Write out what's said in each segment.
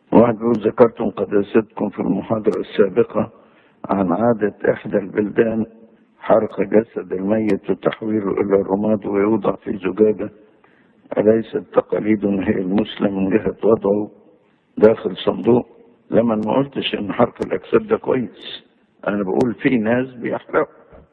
واحد بيقول ذكرتم قداستكم في المحاضرة السابقة عن عادة إحدى البلدان حرق جسد الميت وتحويله إلى الرماد ويوضع في زجاجة أليست تقاليد هي المسلم من جهة وضعه داخل صندوق لما ما قلتش إن حرق الأجساد ده كويس أنا بقول في ناس بيحرقوا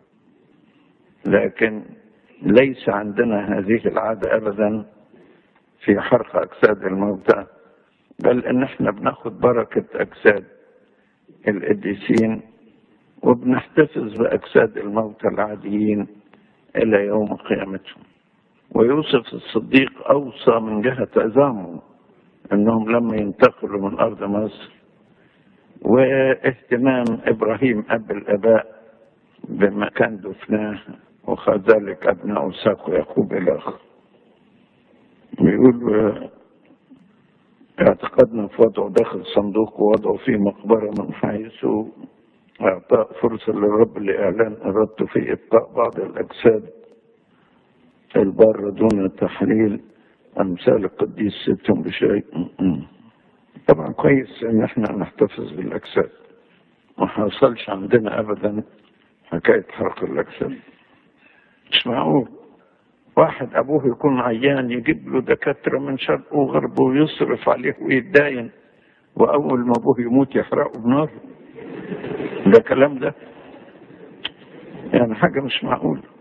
لكن ليس عندنا هذه العادة أبدا في حرق أجساد الموتى بل إن إحنا بناخد بركة أجساد القديسين وبنحتفظ بأجساد الموتى العاديين إلى يوم قيامتهم ويوسف الصديق أوصى من جهة عظامه أنهم لما ينتقلوا من أرض مصر واهتمام إبراهيم أب الآباء بمكان دفناه وكذلك أبناء ساق ويعقوب إلى آخره بيقول اعتقدنا في وضعه داخل صندوق ووضعه في مقبرة من حيث إعطاء فرصة للرب لإعلان إرادته في إبقاء بعض الأجساد البارة دون تحليل أمثال القديس ستهم بشيء طبعا كويس إن إحنا نحتفظ بالأجساد ما حصلش عندنا أبدا حكاية حرق الأجساد مش معقول واحد أبوه يكون عيان يجيب له دكاترة من شرق وغرب ويصرف عليه ويتداين وأول ما أبوه يموت يحرقه بنار ده كلام ده يعني حاجة مش معقولة